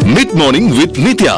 Mid morning with Nithya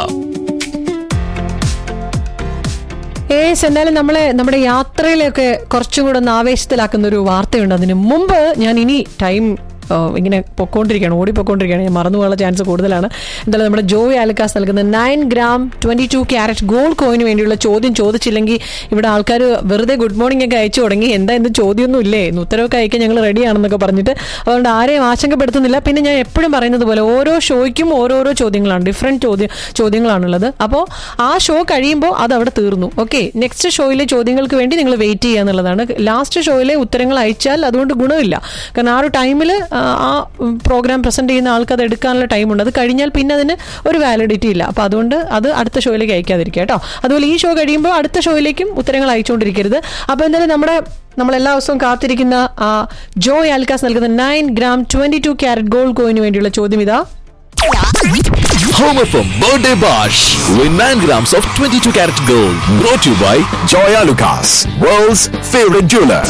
ഏസ് എന്തായാലും നമ്മളെ നമ്മുടെ യാത്രയിലൊക്കെ കുറച്ചും കൂടെ ഒന്ന് ആവേശത്തിലാക്കുന്ന ഒരു വാർത്തയുണ്ട് അതിന് മുമ്പ് ഞാൻ ഇനി ടൈം ആ, ഇങ്ങനെ പൊക്കോണ്ടിരിക്കുകയാണ് ഓടിപ്പൊക്കോണ്ടിരിക്കുകയാണ് ഞാൻ മറന്നു പോകാനുള്ള ചാൻസ് കൂടുതലാണ് എന്തായാലും നമ്മുടെ ജോയ് ആലക്കാസ് നൽകുന്ന nine gram twenty two carat gold കോയിന് വേണ്ടിയുള്ള ചോദ്യം ചോദിച്ചില്ലെങ്കിൽ ഇവിടെ ആൾക്കാർ വെറുതെ ഗുഡ് മോർണിംഗ് ഒക്കെ അയച്ചു തുടങ്ങി എന്താ എന്ത് ചോദ്യമൊന്നും ഇല്ലേ ഇന്ന് ഉത്തരവൊക്കെ അയക്കാൻ ഞങ്ങൾ റെഡിയാണെന്നൊക്കെ പറഞ്ഞിട്ട് അതുകൊണ്ട് ആരെയും ആശങ്കപ്പെടുത്തുന്നില്ല പിന്നെ ഞാൻ എപ്പോഴും പറയുന്നത് പോലെ ഓരോ ഷോയ്ക്കും ഓരോരോ ചോദ്യങ്ങളാണ് ഡിഫറെൻറ്റ് ചോദ്യം ചോദ്യങ്ങളാണുള്ളത് അപ്പോൾ ആ ഷോ കഴിയുമ്പോൾ അത് അവിടെ തീർന്നു ഓക്കെ നെക്സ്റ്റ് ഷോയിലെ ചോദ്യങ്ങൾക്ക് വേണ്ടി നിങ്ങൾ വെയിറ്റ് ചെയ്യുക എന്നുള്ളതാണ് ലാസ്റ്റ് ഷോയിലെ ഉത്തരങ്ങൾ അയച്ചാൽ അതുകൊണ്ട് ഗുണമില്ല കാരണം ആ ഒരു ടൈമിൽ ആ പ്രോഗ്രാം പ്രസന്റ് ചെയ്യുന്ന ആൾക്ക് അത് എടുക്കാനുള്ള ടൈമുണ്ട് അത് കഴിഞ്ഞാൽ പിന്നെ അതിന് ഒരു വാലിഡിറ്റി ഇല്ല അപ്പോൾ അതുകൊണ്ട് അത് അടുത്ത ഷോയിലേക്ക് അയക്കാതിരിക്കുക കേട്ടോ അതുപോലെ ഈ ഷോ കഴിയുമ്പോൾ അടുത്ത ഷോയിലേക്കും ഉത്തരങ്ങൾ അയച്ചുകൊണ്ടിരിക്കരുത് അപ്പോൾ എന്തായാലും നമ്മുടെ നമ്മൾ എല്ലാ ദിവസവും കാത്തിരിക്കുന്ന ആ ജോയ് ആൽക്കാസ് നൽകുന്ന nine gram twenty two carat gold കോയിന് വേണ്ടിയുള്ള ചോദ്യം ഇതാ Home FM Birthday Bash. Win 9 grams of 22 karat gold. Brought to you by Joya Lucas, world's favorite jeweler.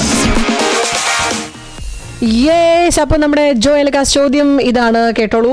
Yes അപ്പൊ നമ്മുടെ ജോ എലക്കാസ് ചോദ്യം ഇതാണ് കേട്ടോളൂ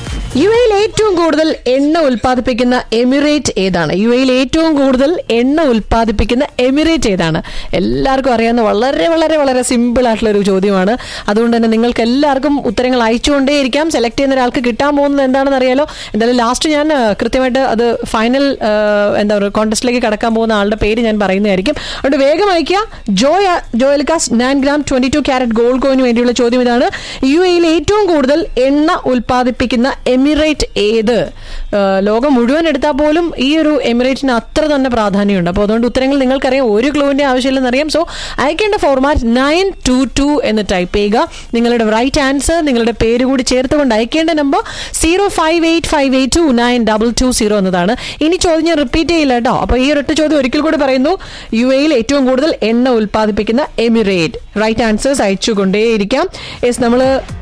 യു എയിൽ ഏറ്റവും കൂടുതൽ എണ്ണ ഉൽപ്പാദിപ്പിക്കുന്ന എമിറേറ്റ് ഏതാണ് യു എയിൽ ഏറ്റവും കൂടുതൽ എണ്ണ ഉൽപ്പാദിപ്പിക്കുന്ന എമിറേറ്റ് ഏതാണ് എല്ലാവർക്കും അറിയാവുന്ന വളരെ വളരെ വളരെ സിമ്പിൾ ആയിട്ടുള്ള ഒരു ചോദ്യമാണ് അതുകൊണ്ട് തന്നെ നിങ്ങൾക്ക് എല്ലാവർക്കും ഉത്തരങ്ങൾ അയച്ചുകൊണ്ടേയിരിക്കാം സെലക്ട് ചെയ്യുന്ന ഒരാൾക്ക് കിട്ടാൻ പോകുന്നത് എന്താണെന്ന് അറിയാലോ എന്തായാലും ലാസ്റ്റ് ഞാൻ ആ, കൃത്യമായിട്ട് അത് ഫൈനൽ എന്താ പറയുക കോൺടെസ്റ്റിലേക്ക് കടക്കാൻ പോകുന്ന ആളുടെ പേര് ഞാൻ പറയുന്നതായിരിക്കും അതുകൊണ്ട് വേഗം അയക്കുക Joy Joyalukkas nine gram twenty two carat gold കോയിന് വേണ്ടിയുള്ള ചോദ്യം ഇതാണ് യു എയിൽ ഏറ്റവും കൂടുതൽ എണ്ണ ഉൽപ്പാദിപ്പിക്കുന്ന എമിറേറ്റ് ഏത് ആ, ലോകം മുഴുവൻ എടുത്താൽ പോലും ഈ ഒരു എമിറേറ്റിന് അത്ര തന്നെ പ്രാധാന്യമുണ്ട് അപ്പോൾ അതുകൊണ്ട് ഉത്തരങ്ങൾ നിങ്ങൾക്കറിയാം ഒരു ക്ലൂവിന്റെ ആവശ്യമില്ലെന്ന് അറിയാം സോ അയക്കേണ്ട ഫോർമാറ്റ് നയൻ ടു ടു എന്ന് ടൈപ്പ് ചെയ്യുക നിങ്ങളുടെ റൈറ്റ് ആൻസർ നിങ്ങളുടെ പേര് കൂടി ചേർത്തുകൊണ്ട് അയക്കേണ്ട number zero five eight five eight two nine double two zero എന്നതാണ് ഇനി ചോദ്യം ഞാൻ റിപ്പീറ്റ് ചെയ്യില്ല കേട്ടോ അപ്പോൾ ഈ ഒരൊറ്റ ചോദ്യം ഒരിക്കൽ കൂടി പറയുന്നു യു എയിൽ ഏറ്റവും കൂടുതൽ എണ്ണ ഉൽപ്പാദിപ്പിക്കുന്ന എമിറേറ്റ് റൈറ്റ് ആൻസേഴ്സ് അയച്ചുകൊണ്ടേയിരിക്കാം യെസ് നമ്മൾ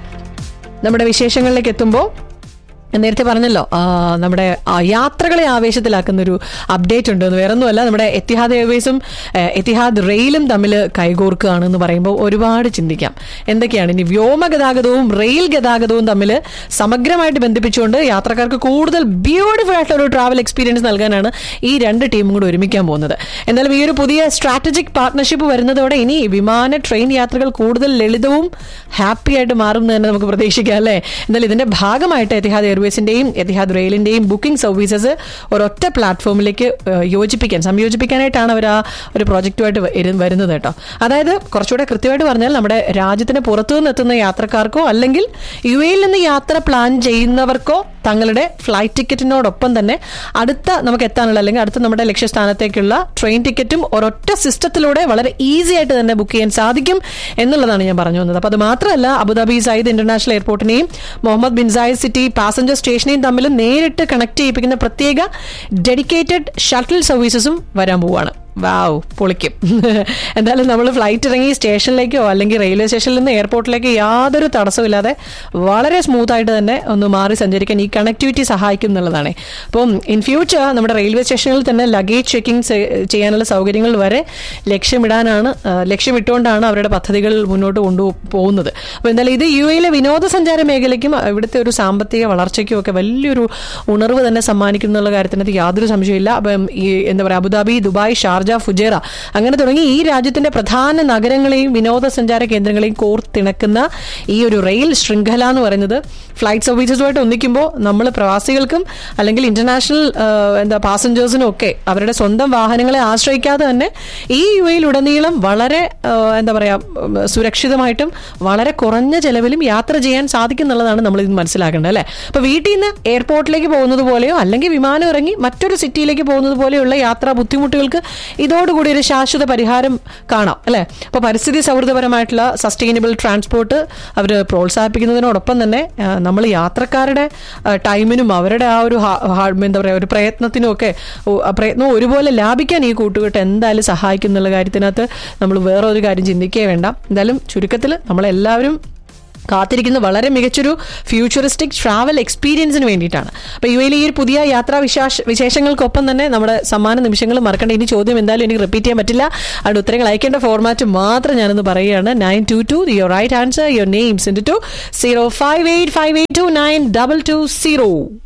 നമ്മുടെ വിശേഷങ്ങളിലേക്ക് എത്തുമ്പോൾ നേരത്തെ പറഞ്ഞല്ലോ ആ, നമ്മുടെ ആ, യാത്രകളെ ആവേശത്തിലാക്കുന്ന ഒരു അപ്ഡേറ്റ് ഉണ്ട് വേറെ ഒന്നുമല്ല നമ്മുടെ എത്തിഹാദ് എയർവേസും ഏഹ്, എത്തിഹാദ് റെയിലും തമ്മിൽ കൈകോർക്കുകയാണെന്ന് പറയുമ്പോൾ ഒരുപാട് ചിന്തിക്കാം എന്തൊക്കെയാണ് ഇനി വ്യോമ ഗതാഗതവും റെയിൽ ഗതാഗതവും തമ്മിൽ സമഗ്രമായിട്ട് ബന്ധിപ്പിച്ചുകൊണ്ട് യാത്രക്കാർക്ക് കൂടുതൽ ബ്യൂട്ടിഫുൾ ആയിട്ടുള്ള ഒരു ട്രാവൽ എക്സ്പീരിയൻസ് നൽകാനാണ് ഈ രണ്ട് ടീമും കൂടി ഒരുമിക്കാൻ പോകുന്നത് എന്നാലും ഈ ഒരു പുതിയ സ്ട്രാറ്റജിക് പാർട്ട്ണർഷിപ്പ് വരുന്നതോടെ ഇനി വിമാന ട്രെയിൻ യാത്രകൾ കൂടുതൽ ലളിതവും ഹാപ്പി ആയിട്ട് മാറും എന്ന് തന്നെ നമുക്ക് പ്രതീക്ഷിക്കാം അല്ലേ എന്നാൽ ഇതിന്റെ ഭാഗമായിട്ട് എത്തിഹാദ് എയർവേസിന്റെയും എത്തിഹാദ് റെയിലിന്റെയും ബുക്കിംഗ് സർവീസസ് ഒരൊറ്റ പ്ലാറ്റ്ഫോമിലേക്ക് ഏഹ്, യോജിപ്പിക്കാൻ സംയോജിപ്പിക്കാനായിട്ടാണ് അവർ ആ ഒരു പ്രോജക്റ്റുമായിട്ട് വരു- വരുന്നത് കേട്ടോ അതായത് കുറച്ചുകൂടെ കൃത്യമായിട്ട് പറഞ്ഞാൽ നമ്മുടെ രാജ്യത്തിന് പുറത്തു നിന്ന് എത്തുന്ന യാത്രക്കാർക്കോ അല്ലെങ്കിൽ യു എയിൽ നിന്ന് യാത്ര പ്ലാൻ ചെയ്യുന്നവർക്കോ തങ്ങളുടെ ഫ്ലൈറ്റ് ടിക്കറ്റിനോടൊപ്പം തന്നെ അടുത്ത നമുക്ക് എത്താനുള്ള അല്ലെങ്കിൽ അടുത്ത നമ്മുടെ ലക്ഷ്യസ്ഥാനത്തേക്കുള്ള ട്രെയിൻ ടിക്കറ്റും ഒരൊറ്റ സിസ്റ്റത്തിലൂടെ വളരെ ഈസി ആയിട്ട് തന്നെ ബുക്ക് ചെയ്യാൻ സാധിക്കും എന്നുള്ളതാണ് ഞാൻ പറഞ്ഞു വന്നത് അപ്പോൾ അത് മാത്രമല്ല അബുദാബി സയ്യിദ് ഇന്റർനാഷണൽ എയർപോർട്ടിനെയും Mohammed bin Zayed city passenger സ്റ്റേഷനെയും തമ്മിൽ നേരിട്ട് കണക്ട് ചെയ്യിപ്പിക്കുന്ന പ്രത്യേക ഡെഡിക്കേറ്റഡ് ഷട്ടിൽ സർവീസസും വരാൻ പോവുകയാണ് വാവ് പൊളിക്കും എന്തായാലും നമ്മൾ ഫ്ലൈറ്റ് ഇറങ്ങി സ്റ്റേഷനിലേക്കോ അല്ലെങ്കിൽ റെയിൽവേ സ്റ്റേഷനിൽ നിന്ന് എയർപോർട്ടിലേക്ക് യാതൊരു തടസ്സമില്ലാതെ വളരെ സ്മൂത്ത് ആയിട്ട് തന്നെ ഒന്ന് മാറി സഞ്ചരിക്കാൻ ഈ കണക്ടിവിറ്റി സഹായിക്കും എന്നുള്ളതാണ് അപ്പം ഇൻ ഫ്യൂച്ചർ നമ്മുടെ റെയിൽവേ സ്റ്റേഷനിൽ തന്നെ ലഗേജ് ചെക്കിംഗ് ചെയ്യാനുള്ള സൗകര്യങ്ങൾ വരെ ലക്ഷ്യമിടാനാണ് ആ, ലക്ഷ്യമിട്ടുകൊണ്ടാണ് അവരുടെ പദ്ധതികൾ മുന്നോട്ട് കൊണ്ടുപോകുന്നത് അപ്പോൾ എന്തായാലും ഇത് യു എയിലെ വിനോദസഞ്ചാര മേഖലയ്ക്കും ഇവിടുത്തെ ഒരു സാമ്പത്തിക വളർച്ചയ്ക്കും ഒക്കെ വലിയൊരു ഉണർവ് തന്നെ സമ്മാനിക്കും എന്നുള്ള കാര്യത്തിനകത്ത് യാതൊരു സംശയമില്ല അപ്പം ഈ എന്താ പറയുക അബുദാബി ദുബായ് ഷാർജ ഫുജേറ അങ്ങനെ തുടങ്ങി ഈ രാജ്യത്തിന്റെ പ്രധാന നഗരങ്ങളെയും വിനോദസഞ്ചാര കേന്ദ്രങ്ങളെയും കോർത്തിണക്കുന്ന ഈ ഒരു റെയിൽ ശൃംഖല എന്ന് പറയുന്നത് ഫ്ലൈറ്റ് സർവീസസുമായിട്ട് ഒന്നിക്കുമ്പോൾ നമ്മൾ പ്രവാസികൾക്കും അല്ലെങ്കിൽ ഇന്റർനാഷണൽ എന്താ പാസഞ്ചേഴ്സിനും ഒക്കെ അവരുടെ സ്വന്തം വാഹനങ്ങളെ ആശ്രയിക്കാതെ തന്നെ ഈ യു എയിലുടനീളം വളരെ ആ, എന്താ പറയാ ഉം, സുരക്ഷിതമായിട്ടും വളരെ കുറഞ്ഞ ചെലവിലും യാത്ര ചെയ്യാൻ സാധിക്കും എന്നുള്ളതാണ് നമ്മൾ ഇത് മനസ്സിലാക്കേണ്ടത് അല്ലേ അപ്പൊ വീട്ടിൽ നിന്ന് എയർപോർട്ടിലേക്ക് പോകുന്നത് പോലെയോ അല്ലെങ്കിൽ വിമാനം ഇറങ്ങി മറ്റൊരു സിറ്റിയിലേക്ക് പോകുന്നത് പോലെയുള്ള യാത്രാ ബുദ്ധിമുട്ടുകൾക്ക് ഇതോടുകൂടി ഒരു ശാശ്വത പരിഹാരം കാണാം അല്ലേ അപ്പൊ പരിസ്ഥിതി സൗഹൃദപരമായിട്ടുള്ള സസ്റ്റൈനബിൾ ട്രാൻസ്പോർട്ട് അവർ പ്രോത്സാഹിപ്പിക്കുന്നതിനോടൊപ്പം തന്നെ നമ്മൾ യാത്രക്കാരുടെ ആ, ടൈമിനും അവരുടെ ആ ഒരു ഹാ- ഹാ- എന്താ പറയുക ഒരു പ്രയത്നത്തിനും ഒക്കെ ഓ- ആ പ്രയത്നം ഒരുപോലെ ലാഭിക്കാൻ ഈ കൂട്ടുകെട്ട് എന്തായാലും സഹായിക്കും എന്നുള്ള കാര്യത്തിനകത്ത് നമ്മൾ വേറെ ഒരു കാര്യം ചിന്തിക്കേ വേണ്ട എന്തായാലും ചുരുക്കത്തിൽ നമ്മളെല്ലാവരും കാത്തിരിക്കുന്ന വളരെ മികച്ചൊരു ഫ്യൂച്ചറിസ്റ്റിക് ട്രാവൽ എക്സ്പീരിയൻസിന് വേണ്ടിയിട്ടാണ് അപ്പോൾ യു എയിൽ ഈ ഒരു പുതിയ യാത്രാ വിശേഷ വിശേഷങ്ങൾക്കൊപ്പം തന്നെ നമ്മുടെ സമ്മാന നിമിഷങ്ങൾ മറക്കേണ്ട ഇനി ചോദ്യം എന്തായാലും എനിക്ക് റിപ്പീറ്റ് ചെയ്യാൻ പറ്റില്ല അവിടെ ഉത്തരങ്ങൾ അയക്കേണ്ട ഫോർമാറ്റ് മാത്രം ഞാനൊന്ന് പറയുകയാണ് nine two two your right answer your names into zero five eight five eight two nine double two zero